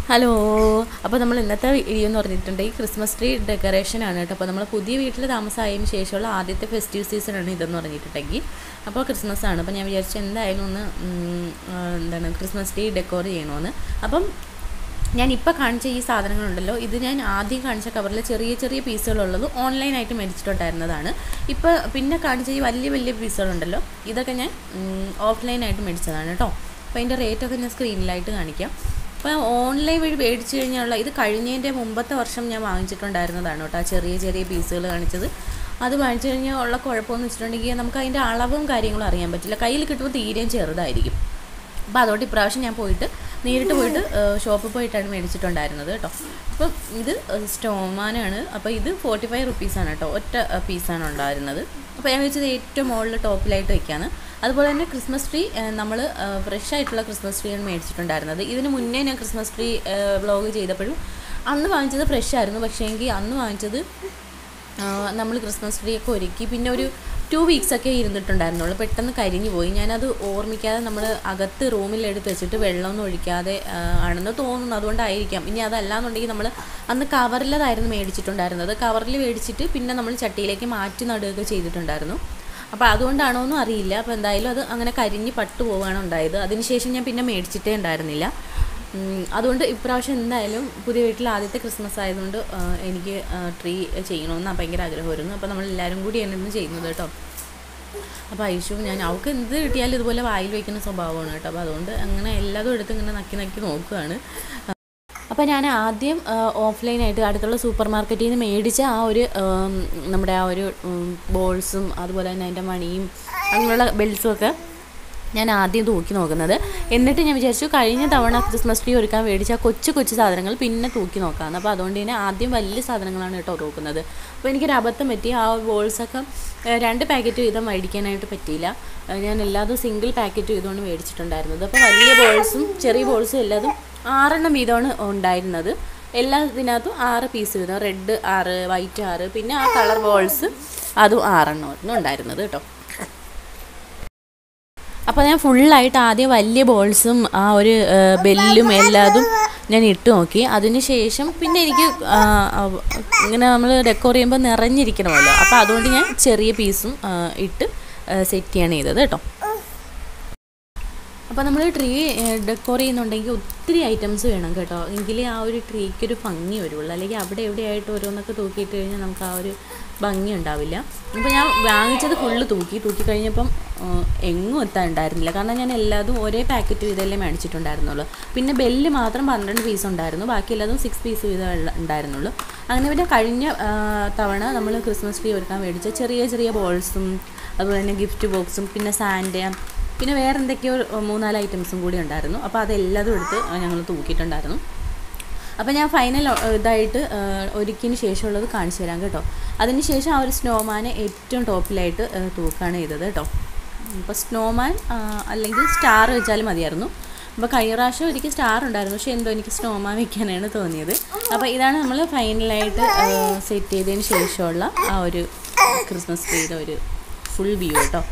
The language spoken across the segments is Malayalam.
ഹലോ അപ്പോൾ നമ്മൾ ഇന്നത്തെ വീഡിയോ എന്ന് പറഞ്ഞിട്ടുണ്ടെങ്കിൽ ക്രിസ്മസ് ട്രീ ഡെക്കറേഷൻ ആണ് കേട്ടോ അപ്പോൾ നമ്മൾ പുതിയ വീട്ടിൽ താമസമായതിന് ശേഷമുള്ള ആദ്യത്തെ ഫെസ്റ്റീവ് സീസൺ ആണ് ഇതെന്ന് പറഞ്ഞിട്ടുണ്ടെങ്കിൽ അപ്പോൾ ക്രിസ്മസ് ആണ് അപ്പോൾ ഞാൻ വിചാരിച്ചു എന്തായാലും ഒന്ന് ഉം, ആ, എന്താണ് ക്രിസ്മസ് ട്രീ ഡെക്കോർ ചെയ്യണമെന്ന് അപ്പം ഞാൻ ഇപ്പോൾ കാണിച്ച ഈ സാധനങ്ങളുണ്ടല്ലോ ഇത് ഞാൻ ആദ്യം കാണിച്ച കവറിൽ ചെറിയ ചെറിയ പീസുകളുള്ളത് ഓൺലൈനായിട്ട് മേടിച്ചിട്ടുണ്ടായിരുന്നതാണ് ഇപ്പോൾ പിന്നെ കാണിച്ച ഈ വലിയ വലിയ പീസുകളുണ്ടല്ലോ ഇതൊക്കെ ഞാൻ ഓഫ്ലൈനായിട്ട് മേടിച്ചതാണ് കേട്ടോ അപ്പോൾ അതിൻ്റെ റേറ്റൊക്കെ ഞാൻ സ്ക്രീനിലായിട്ട് കാണിക്കാം അപ്പോൾ ഓൺലൈൻ വഴി മേടിച്ചു കഴിഞ്ഞാലുള്ള ഇത് കഴിഞ്ഞതിൻ്റെ മുമ്പത്തെ വർഷം ഞാൻ വാങ്ങിച്ചിട്ടുണ്ടായിരുന്നതാണ് കേട്ടോ ആ ചെറിയ ചെറിയ പീസുകൾ കാണിച്ചത് അത് വാങ്ങിച്ചു കഴിഞ്ഞാൽ ഉള്ള കുഴപ്പമെന്ന് വെച്ചിട്ടുണ്ടെങ്കിൽ നമുക്ക് അതിൻ്റെ അളവും കാര്യങ്ങളും അറിയാൻ പറ്റില്ല കയ്യിൽ കിട്ടുമ്പോൾ തീരെയും ചെറുതായിരിക്കും അപ്പോൾ അതുകൊണ്ട് ഇപ്രാവശ്യം ഞാൻ പോയിട്ട് നേരിട്ട് പോയിട്ട് ഷോപ്പിൽ പോയിട്ടാണ് മേടിച്ചിട്ടുണ്ടായിരുന്നത് കേട്ടോ അപ്പം ഇത് സ്റ്റോമാനാണ് അപ്പോൾ ഇത് ഫോർട്ടി ഫൈവ് റുപ്പീസാണ് കേട്ടോ ഒറ്റ പീസാണ് ഉണ്ടായിരുന്നത് അപ്പോൾ ഞാൻ വെച്ചത് ഏറ്റവും മുകളിൽ ടോപ്പിലായിട്ട് വയ്ക്കാണ് അതുപോലെ തന്നെ ക്രിസ്മസ് ട്രീ നമ്മൾ ഫ്രഷ് ആയിട്ടുള്ള ക്രിസ്മസ് ട്രീയാണ് മേടിച്ചിട്ടുണ്ടായിരുന്നത് ഇതിന് മുന്നേ ഞാൻ ക്രിസ്മസ് ട്രീ വ്ളോഗ് ചെയ്തപ്പോഴും അന്ന് വാങ്ങിച്ചത് ഫ്രഷ് ആയിരുന്നു പക്ഷേ എങ്കിൽ അന്ന് വാങ്ങിച്ചത് നമ്മൾ ക്രിസ്മസ് ട്രീ ഒക്കെ ഒരുക്കി പിന്നെ ഒരു ടു വീക്സ് ഒക്കെ ഇരുന്നിട്ടുണ്ടായിരുന്നുള്ളൂ പെട്ടെന്ന് കരിഞ്ഞു പോയി ഞാനത് ഓർമ്മിക്കാതെ നമ്മൾ അകത്ത് റൂമിൽ എടുത്ത് വെച്ചിട്ട് വെള്ളമൊന്നും ഒഴിക്കാതെ ആ, ആണെന്ന് തോന്നുന്നു അതുകൊണ്ടായിരിക്കാം ഇനി അതല്ലാന്നുണ്ടെങ്കിൽ നമ്മൾ അന്ന് കവറിലതായിരുന്നു മേടിച്ചിട്ടുണ്ടായിരുന്നത് കവറിൽ മേടിച്ചിട്ട് പിന്നെ നമ്മൾ ചട്ടിയിലേക്ക് മാറ്റി നടുകയൊക്കെ ചെയ്തിട്ടുണ്ടായിരുന്നു അപ്പോൾ അതുകൊണ്ടാണോ എന്നും അറിയില്ല അപ്പോൾ എന്തായാലും അത് അങ്ങനെ കരിഞ്ഞ് പട്ടു പോവുകയാണ് ഉണ്ടായത് അതിനുശേഷം ഞാൻ പിന്നെ മേടിച്ചിട്ടേ ഉണ്ടായിരുന്നില്ല ഉം, അതുകൊണ്ട് ഇപ്രാവശ്യം എന്തായാലും പുതിയ വീട്ടിൽ ആദ്യത്തെ ക്രിസ്മസ് ആയതുകൊണ്ട് ആ, എനിക്ക് ട്രീ ചെയ്യണമെന്ന് ഭയങ്കര ആഗ്രഹമായിരുന്നു അപ്പോൾ നമ്മൾ എല്ലാവരും കൂടിയാണ് ഇന്ന് ചെയ്യുന്നത് കേട്ടോ അപ്പോൾ ഐഷു ഞാൻ അവൾക്ക് എന്ത് കിട്ടിയാലും ഇതുപോലെ വായിൽ വയ്ക്കുന്ന സ്വഭാവമാണ് കേട്ടോ അപ്പോൾ അതുകൊണ്ട് അങ്ങനെ എല്ലാതും എടുത്ത് ഇങ്ങനെ നക്കി നക്കി നോക്കുകയാണ് അപ്പോൾ ഞാൻ ആദ്യം ഓഫ്ലൈനായിട്ട് അടുത്തുള്ള സൂപ്പർ മാർക്കറ്റിൽ നിന്ന് മേടിച്ച ആ ഒരു ഉം, നമ്മുടെ ആ ഒരു ബോൾസും അതുപോലെ തന്നെ അതിൻ്റെ മണിയും അങ്ങനെയുള്ള ബെൽസും ഒക്കെ ഞാൻ ആദ്യം തൂക്കി നോക്കുന്നത് എന്നിട്ട് ഞാൻ വിചാരിച്ചു കഴിഞ്ഞ തവണ ക്രിസ്മസ് ട്രീ ഒരുക്കാൻ മേടിച്ച കൊച്ചു കൊച്ചു സാധനങ്ങൾ പിന്നെ തൂക്കി നോക്കാമെന്ന് അപ്പോൾ അതുകൊണ്ട് തന്നെ ആദ്യം വലിയ സാധനങ്ങളാണ് കേട്ടോ തൂക്കുന്നത് അപ്പോൾ എനിക്കൊരു അബദ്ധം പറ്റി ആ ബോൾസൊക്കെ ഏഹ്, രണ്ട് പാക്കറ്റ് വീതം മേടിക്കാനായിട്ട് പറ്റിയില്ല ഏഹ്, ഞാൻ എല്ലാതും സിംഗിൾ പാക്കറ്റ് വീതമാണ് മേടിച്ചിട്ടുണ്ടായിരുന്നത് അപ്പോൾ വലിയ ബോൾസും ചെറിയ ബോൾസും എല്ലാതും ആറെണ്ണം വീതമാണ് ഉണ്ടായിരുന്നത് എല്ലാ ഇതിനകത്തും ആറ് പീസ് വീതം റെഡ് ആറ് വൈറ്റ് ആറ് പിന്നെ ആ കളർ ബോൾസ് അതും ആറെണ്ണമായിരുന്നു ഉണ്ടായിരുന്നത് കേട്ടോ അപ്പോൾ ഞാൻ ഫുള്ളായിട്ട് ആദ്യം വലിയ ബോൾസും ആ ഒരു ആ, ബെല്ലും എല്ലാതും ഞാൻ ഇട്ട് നോക്കി അതിന് ശേഷം പിന്നെ എനിക്ക് ആ, ആ, ഇങ്ങനെ നമ്മൾ ഡെക്കോർ ചെയ്യുമ്പോൾ നിറഞ്ഞിരിക്കണമല്ലോ അപ്പോൾ അതുകൊണ്ട് ഞാൻ ചെറിയ പീസും ആ, ഇട്ട് സെറ്റ് ചെയ്യാണ് ചെയ്തത് കേട്ടോ അപ്പോൾ നമ്മൾ ട്രീ ഡെക്കോർ ചെയ്യുന്നുണ്ടെങ്കിൽ ഒത്തിരി ഐറ്റംസ് വേണം കേട്ടോ എങ്കിലേ ആ ഒരു ട്രീക്ക് ഒരു ഭംഗി വരുള്ളൂ അല്ലെങ്കിൽ അവിടെ എവിടെയായിട്ട് ഓരോന്നൊക്കെ തൂക്കിയിട്ട് കഴിഞ്ഞാൽ നമുക്ക് ആ ഒരു ഭംഗി ഉണ്ടാവില്ല അപ്പോൾ ഞാൻ വാങ്ങിച്ചത് ഫുള്ള് തൂക്കി തൂക്കി കഴിഞ്ഞപ്പം ആ, എങ്ങും എത്താൻ ഉണ്ടായിരുന്നില്ല കാരണം ഞാൻ എല്ലാതും ഒരേ പാക്കറ്റ് വീതമല്ലേ മേടിച്ചിട്ടുണ്ടായിരുന്നുള്ളൂ പിന്നെ ബെല്ല് മാത്രം പന്ത്രണ്ട് പീസ് ഉണ്ടായിരുന്നു ബാക്കി എല്ലാതും സിക്സ് പീസ് വീതം ഉള്ള- ഉണ്ടായിരുന്നുള്ളൂ അങ്ങനെ പിന്നെ കഴിഞ്ഞ ആ, തവണ നമ്മൾ ക്രിസ്മസ് ട്രീ ഒരുക്കാൻ മേടിച്ച ചെറിയ ചെറിയ ബോൾസും അതുപോലെ തന്നെ ഗിഫ്റ്റ് ബോക്സും പിന്നെ സാൻഡ് പിന്നെ വേറെ എന്തൊക്കെയോ ഒരു മൂന്നാല് ഐറ്റംസും കൂടി ഉണ്ടായിരുന്നു അപ്പോൾ അതെല്ലാതും എടുത്ത് ഞങ്ങൾ തൂക്കിയിട്ടുണ്ടായിരുന്നു അപ്പോൾ ഞാൻ ഫൈനൽ ഇതായിട്ട് ആ, ഒരുക്കിയതിന് ശേഷമുള്ളത് കാണിച്ചു തരാം കേട്ടോ അതിന് ശേഷം ആ ഒരു സ്നോമാനെ ഏറ്റവും ടോപ്പിലായിട്ട് ആ, തൂക്കാണ് ചെയ്തത് കേട്ടോ അപ്പോൾ സ്നോമാൻ ആ, അല്ലെങ്കിൽ സ്റ്റാർ വെച്ചാലും മതിയായിരുന്നു അപ്പോൾ കഴിഞ്ഞ പ്രാവശ്യം ഒരിക്കൽ സ്റ്റാർ ഉണ്ടായിരുന്നു പക്ഷേ എന്തോ എനിക്ക് സ്നോമാൻ വെക്കാനാണ് തോന്നിയത് അപ്പോൾ ഇതാണ് നമ്മൾ ഫൈനലായിട്ട് സെറ്റ് ചെയ്തതിന് ശേഷമുള്ള ആ ഒരു ക്രിസ്മസ് ട്രീയുടെ ഒരു ഫുൾ വ്യൂ കേട്ടോ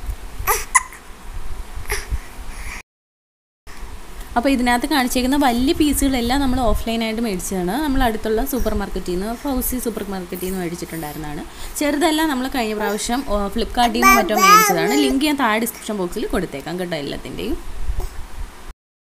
അപ്പോൾ ഇതിനകത്ത് കാണിച്ചേക്കുന്ന വലിയ പീസുകളെല്ലാം നമ്മൾ ഓഫ്ലൈനായിട്ട് മേടിച്ചതാണ് നമ്മൾ അടുത്തുള്ള സൂപ്പർ മാർക്കറ്റിൽ നിന്ന് ഫൗസി സൂപ്പർ മാർക്കറ്റിൽ നിന്ന് മേടിച്ചിട്ടുണ്ടായിരുന്നതാണ് ചെറുതെല്ലാം നമ്മൾ കഴിഞ്ഞ പ്രാവശ്യം ഫ്ലിപ്കാർട്ടിൽ നിന്ന് മറ്റോ മേടിച്ചതാണ് ലിങ്ക് ഞാൻ താഴെ ഡിസ്ക്രിപ്ഷൻ ബോക്സിൽ കൊടുത്തേക്കാം കേട്ടോ എല്ലാത്തിൻ്റെയും